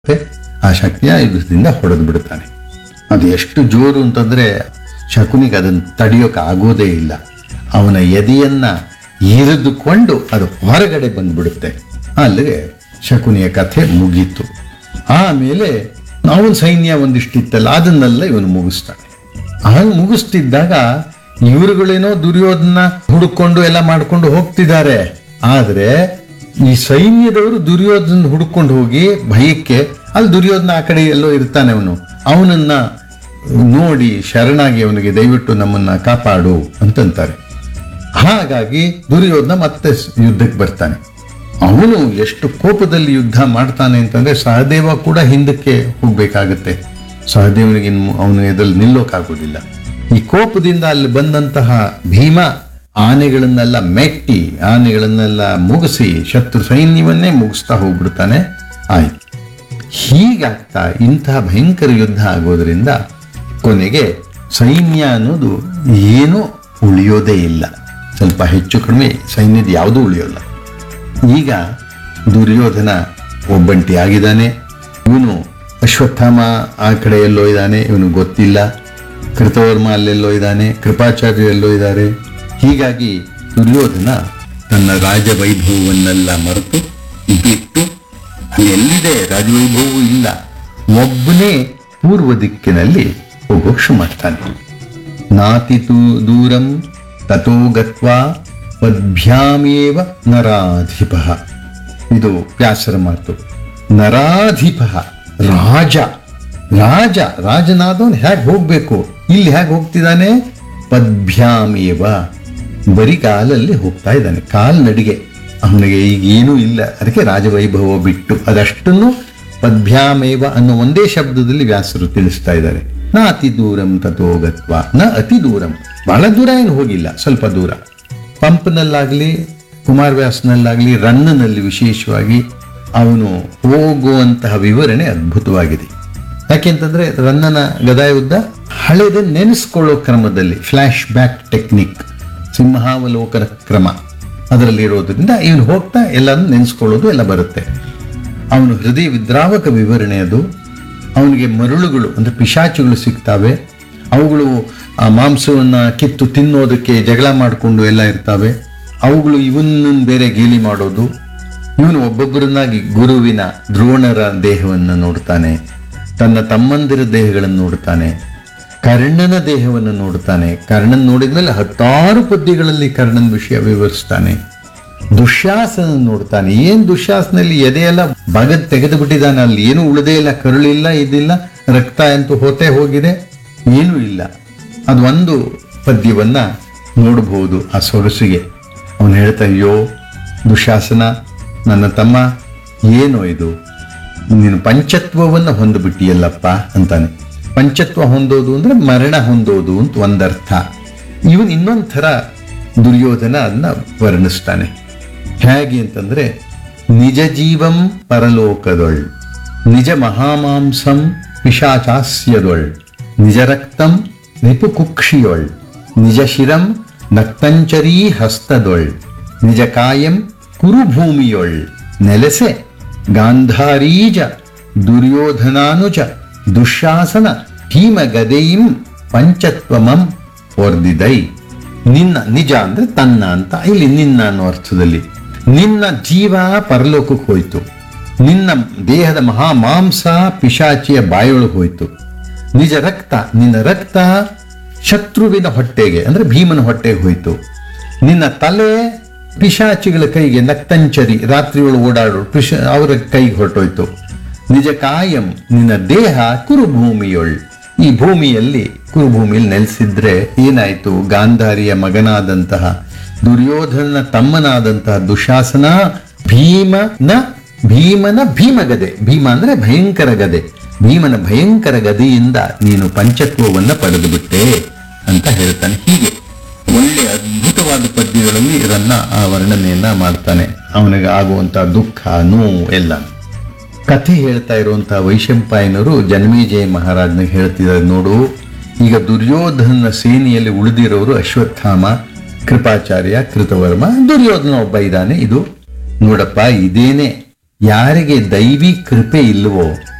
ಮತ್ತೆ ಆ ಶಕ್ತಿಯ ಆಯುಧದಿಂದ ಹೊಡೆದು ಬಿಡುತ್ತಾನೆ ಅದು ಎಷ್ಟು ಜೋರು ಅಂತಂದ್ರೆ ಶಕುನಿಗೆ ಅದನ್ನು ತಡೆಯೋಕೆ ಆಗೋದೇ ಇಲ್ಲ ಅವನ ಎದೆಯನ್ನ ಇರಿದುಕೊಂಡು ಅದು ಹೊರಗಡೆ ಬಂದ್ಬಿಡುತ್ತೆ ಅಲ್ಲಿಗೆ ಶಕುನಿಯ ಕಥೆ ಮುಗೀತು ಆಮೇಲೆ ಅವನ ಸೈನ್ಯ ಒಂದಿಷ್ಟಿತ್ತಲ್ಲ ಅದನ್ನೆಲ್ಲ ಇವನು ಮುಗಿಸ್ತಾನೆ ಹಾಗೆ ಮುಗಿಸ್ತಿದ್ದಾಗ ಇವರುಗಳೇನೋ ದುರ್ಯೋಧನ ಹುಡುಕೊಂಡು ಎಲ್ಲ ಮಾಡ್ಕೊಂಡು ಹೋಗ್ತಿದ್ದಾರೆ ಆದ್ರೆ ಈ ಸೈನ್ಯದವರು ದುರ್ಯೋಧನ ಹುಡುಕೊಂಡು ಹೋಗಿ ಭಯಕ್ಕೆ ಅಲ್ಲಿ ದುರ್ಯೋಧನ ಆ ಕಡೆ ಎಲ್ಲೋ ಇರ್ತಾನೆ ಅವನು ಅವನನ್ನ ನೋಡಿ ಶರಣಾಗಿ ಅವನಿಗೆ ದಯವಿಟ್ಟು ನಮ್ಮನ್ನ ಕಾಪಾಡು ಅಂತಂತಾರೆ ಹಾಗಾಗಿ ದುರ್ಯೋಧನ ಮತ್ತೆ ಸ್- ಯುದ್ಧಕ್ಕೆ ಬರ್ತಾನೆ ಅವನು ಎಷ್ಟು ಕೋಪದಲ್ಲಿ ಯುದ್ಧ ಮಾಡ್ತಾನೆ ಅಂತಂದ್ರೆ ಸಹದೇವ ಕೂಡ ಹಿಂದಕ್ಕೆ ಹೋಗ್ಬೇಕಾಗತ್ತೆ ಸಹದೇವನಿಗೆ ಇನ್ನು ಅವನು ಎದುರಲ್ಲಿ ನಿಲ್ಲೋಕ್ಕಾಗೋದಿಲ್ಲ ಈ ಕೋಪದಿಂದ ಅಲ್ಲಿ ಬಂದಂತಹ ಭೀಮ ಆನೆಗಳನ್ನೆಲ್ಲ ಮೆಟ್ಟಿ ಆನೆಗಳನ್ನೆಲ್ಲ ಮುಗಿಸಿ ಶತ್ರು ಸೈನ್ಯವನ್ನೇ ಮುಗಿಸ್ತಾ ಹೋಗ್ಬಿಡ್ತಾನೆ ಆಯ್ತು ಹೀಗಾಗ್ತಾ ಇಂತಹ ಭಯಂಕರ ಯುದ್ಧ ಆಗೋದ್ರಿಂದ ಕೊನೆಗೆ ಸೈನ್ಯ ಅನ್ನೋದು ಏನೂ ಉಳಿಯೋದೇ ಇಲ್ಲ ಸ್ವಲ್ಪ ಹೆಚ್ಚು ಕಡಿಮೆ ಸೈನ್ಯದ ಯಾವುದೂ ಉಳಿಯೋಲ್ಲ ಈಗ ದುರ್ಯೋಧನ ಒಬ್ಬಂಟಿ ಆಗಿದ್ದಾನೆ ಇವನು ಅಶ್ವತ್ಥಾಮ ಆ ಕಡೆ ಎಲ್ಲೋ ಇದ್ದಾನೆ ಇವನು ಗೊತ್ತಿಲ್ಲ ಕೃತವರ್ಮ ಅಲ್ಲೆಲ್ಲೋ ಇದ್ದಾನೆ ಕೃಪಾಚಾರ್ಯ ಎಲ್ಲೋ ಇದ್ದಾರೆ ಹೀಗಾಗಿ ದುರ್ಯೋಧನ ತನ್ನ ರಾಜವೈಭವವನ್ನೆಲ್ಲ ಮರೆತು ಬಿಟ್ಟು ಎಲ್ಲಿದೆ ರಾಜವೈಭವವೂ ಇಲ್ಲ ಒಬ್ಬನೇ ಪೂರ್ವ ದಿಕ್ಕಿನಲ್ಲಿ ಹೋಗೋಕ್ ಶು ಮಾಡ್ತಾನೆ ನಾತಿತು ದೂರಂ ತಥೋ ಗತ್ವಾ ಪದ್ಭ್ಯಾಮೇವ ನರಾಧಿಪ ಇದು ವ್ಯಾಸರ ಮಾತು ನರಾಧಿಪ ರಾಜ ರಾಜ ರಾಜನಾದವನು ಹೇಗೆ ಹೋಗ್ಬೇಕು ಇಲ್ಲಿ ಹೇಗೆ ಹೋಗ್ತಿದ್ದಾನೆ ಪದ್ಭ್ಯಾಮೇವ ಬರೀ ಕಾಲಲ್ಲಿ ಹೋಗ್ತಾ ಇದ್ದಾನೆ ಕಾಲ್ನಡಿಗೆ ಅವನಿಗೆ ಈಗ ಏನೂ ಇಲ್ಲ ಅದಕ್ಕೆ ರಾಜವೈಭವ ಬಿಟ್ಟು ಅದಷ್ಟನ್ನು ಪದ್ಭ್ಯಾಮೇವ ಅನ್ನೋ ಒಂದೇ ಶಬ್ದದಲ್ಲಿ ವ್ಯಾಸರು ತಿಳಿಸ್ತಾ ಇದ್ದಾರೆ ನ ಅತಿ ದೂರಂ ತಥೋಗತ್ವ ನ ಅತಿ ದೂರಂ ಬಹಳ ದೂರ ಏನು ಹೋಗಿಲ್ಲ ಸ್ವಲ್ಪ ದೂರ ಪಂಪ್ನಲ್ಲಾಗಲಿ ಕುಮಾರವ್ಯಾಸನಲ್ಲಾಗಲಿ ರನ್ನನಲ್ಲಿ ವಿಶೇಷವಾಗಿ ಅವನು ಹೋಗುವಂತಹ ವಿವರಣೆ ಅದ್ಭುತವಾಗಿದೆ ಯಾಕೆಂತಂದ್ರೆ ರನ್ನನ ಗದಾಯುದ್ಧ ಹಳೆದ ನೆನೆಸ್ಕೊಳ್ಳೋ ಕ್ರಮದಲ್ಲಿ ಫ್ಲಾಶ್ ಬ್ಯಾಕ್ ಟೆಕ್ನಿಕ್ ಸಿಂಹಾವಲೋಕನ ಕ್ರಮ ಅದರಲ್ಲಿ ಇರೋದ್ರಿಂದ ಇವನು ಹೋಗ್ತಾ ಎಲ್ಲನೂ ನೆನೆಸ್ಕೊಳ್ಳೋದು ಎಲ್ಲ ಬರುತ್ತೆ ಅವನು ಹೃದಯ ವಿದ್ರಾವಕ ವಿವರಣೆ ಅದು ಅವನಿಗೆ ಮರುಳುಗಳು ಅಂದ್ರೆ ಪಿಶಾಚಿಗಳು ಸಿಗ್ತವೆ ಅವುಗಳು ಆ ಮಾಂಸವನ್ನ ಕಿತ್ತು ತಿನ್ನೋದಕ್ಕೆ ಜಗಳ ಮಾಡಿಕೊಂಡು ಎಲ್ಲ ಇರ್ತವೆ ಅವುಗಳು ಇವನ್ನ ಬೇರೆ ಗೇಲಿ ಮಾಡೋದು ಇವನು ಒಬ್ಬೊಬ್ಬರನ್ನಾಗಿ ಗುರುವಿನ ದ್ರೋಣರ ದೇಹವನ್ನು ನೋಡ್ತಾನೆ ತನ್ನ ತಮ್ಮಂದಿರ ದೇಹಗಳನ್ನು ನೋಡ್ತಾನೆ ಕರ್ಣನ ದೇಹವನ್ನು ನೋಡ್ತಾನೆ ಕರ್ಣನ್ ನೋಡಿದ್ಮೇಲೆ ಹತ್ತಾರು ಪದ್ಯಗಳಲ್ಲಿ ಕರ್ಣನ ವಿಷಯ ವಿವರಿಸ್ತಾನೆ ದುಶ್ಯಾಸನ ನೋಡ್ತಾನೆ ಏನ್ ದುಶ್ಯಾಸನಲ್ಲಿ ಎದೆಯೆಲ್ಲ ಬಗದ್ ತೆಗೆದು ಬಿಟ್ಟಿದ್ದಾನೆ ಅಲ್ಲಿ ಏನು ಉಳಿದೇ ಇಲ್ಲ ಕರುಳಿಲ್ಲ ಇದಿಲ್ಲ ರಕ್ತ ಅಂತೂ ಹೋತೆ ಹೋಗಿದೆ ಏನೂ ಇಲ್ಲ ಅದು ಒಂದು ಪದ್ಯವನ್ನ ನೋಡಬಹುದು ಆ ಸೊಗಸಿಗೆ ಅವನು ಹೇಳ್ತಾ ಅಯ್ಯೋ ದುಶಾಸನ ನನ್ನ ತಮ್ಮ ಏನೋ ಇದು ನೀನು ಪಂಚತ್ವವನ್ನು ಹೊಂದಿಬಿಟ್ಟಿಯಲ್ಲಪ್ಪ ಅಂತಾನೆ ಪಂಚತ್ವ ಹೊಂದೋದು ಅಂದ್ರೆ ಮರಣ ಹೊಂದೋದು ಅಂತ ಒಂದರ್ಥ ಇವನ್ ಇನ್ನೊಂದ್ ಥರ ದುರ್ಯೋಧನ ಅದನ್ನ ವರ್ಣಿಸ್ತಾನೆ ಹೇಗೆ ಅಂತಂದ್ರೆ ನಿಜ ಜೀವಂ ಪರಲೋಕದೊಳ್ ನಿಜ ಮಹಾಮಾಂಸಂ ಪಿಶಾಚಾಸ್ಯದೊಳ್ ನಿಜ ರಕ್ತಂ ರಿಪು ಕುಕ್ಷಿಯೊಳ್ ನಿಜ ಶಿರಂ ನಕ್ತಂಚರೀ ಹಸ್ತದೊಳ್ ನಿಜ ಕಾಯಂ ಕುರುಭೂಮಿಯೊಳ್ ನೆಲೆಸೆ ಗಾಂಧಾರೀಜ ದುರ್ಯೋಧನಾನುಜ ದುಶಾಸನ ಭೀಮ ಗದೆಯಿಂ ಪಂಚತ್ವಮಂ ಒರ್ದಿದೈ ನಿನ್ನ ನಿಜ ಅಂದ್ರೆ ತನ್ನ ಅಂತ ಇಲ್ಲಿ ನಿನ್ನ ಅನ್ನೋ ಅರ್ಥದಲ್ಲಿ ನಿನ್ನ ಜೀವ ಪರಲೋಕಕ್ಕೆ ಹೋಯ್ತು ನಿನ್ನ ದೇಹದ ಮಹಾ ಮಾಂಸ ಪಿಶಾಚಿಯ ಬಾಯೊಳಗೆ ಹೋಯ್ತು ನಿಜ ರಕ್ತ ನಿನ್ನ ರಕ್ತ ಶತ್ರುವಿನ ಹೊಟ್ಟೆಗೆ ಅಂದ್ರೆ ಭೀಮನ ಹೊಟ್ಟೆಗೆ ಹೋಯ್ತು ನಿನ್ನ ತಲೆ ಪಿಶಾಚಿಗಳ ಕೈಗೆ ನಕ್ತಂಚರಿ ರಾತ್ರಿಯೊಳು ಓಡಾಡೋ ಪಿಶ ಅವರ ಕೈಗೆ ಹೊರಟೋಯ್ತು ನಿಜ ಕಾಯಂ ನಿನ್ನ ದೇಹ ಕುರುಭೂಮಿಯೊಳ್ ಈ ಭೂಮಿಯಲ್ಲಿ ಕುರುಭೂಮಿಯಲ್ಲಿ ನೆಲೆಸಿದ್ರೆ ಏನಾಯ್ತು ಗಾಂಧಾರಿಯ ಮಗನಾದಂತಹ ದುರ್ಯೋಧನ ತಮ್ಮನಾದಂತಹ ದುಶಾಸನ ಭೀಮನ ಭೀಮನ ಭೀಮಗದೆ ಭೀಮ ಅಂದ್ರೆ ಭಯಂಕರ ಗದೆ ಭೀಮನ ಭಯಂಕರ ಗದೆಯಿಂದ ನೀನು ಪಂಚತ್ವವನ್ನ ಪಡೆದು ಬಿಟ್ಟೆ ಅಂತ ಹೇಳ್ತಾನೆ ಹೀಗೆ ಒಳ್ಳೆ ಅದ್ಭುತವಾದ ಪದ್ಯಗಳಲ್ಲಿ ಇದನ್ನ ಆ ವರ್ಣನೆಯನ್ನ ಮಾಡ್ತಾನೆ ಅವನಿಗೆ ಆಗುವಂತ ದುಃಖ ನೋವು ಎಲ್ಲ ಕಥೆ ಹೇಳ್ತಾ ಇರುವಂತಹ ವೈಶಂಪಾಯನರು ಜನ್ಮೇಜಯ ಮಹಾರಾಜನಿಗೆ ಹೇಳ್ತಿದ್ದಾರೆ ನೋಡು ಈಗ ದುರ್ಯೋಧನ ಸೇನೆಯಲ್ಲಿ ಉಳಿದಿರೋರು ಅಶ್ವತ್ಥಾಮ ಕೃಪಾಚಾರ್ಯ ಕೃತವರ್ಮ ದುರ್ಯೋಧನ ಒಬ್ಬ ಇದ್ದಾನೆ ಇದು ನೋಡಪ್ಪ ಇದೇನೆ ಯಾರಿಗೆ ದೈವಿ ಕೃಪೆ ಇಲ್ಲವೋ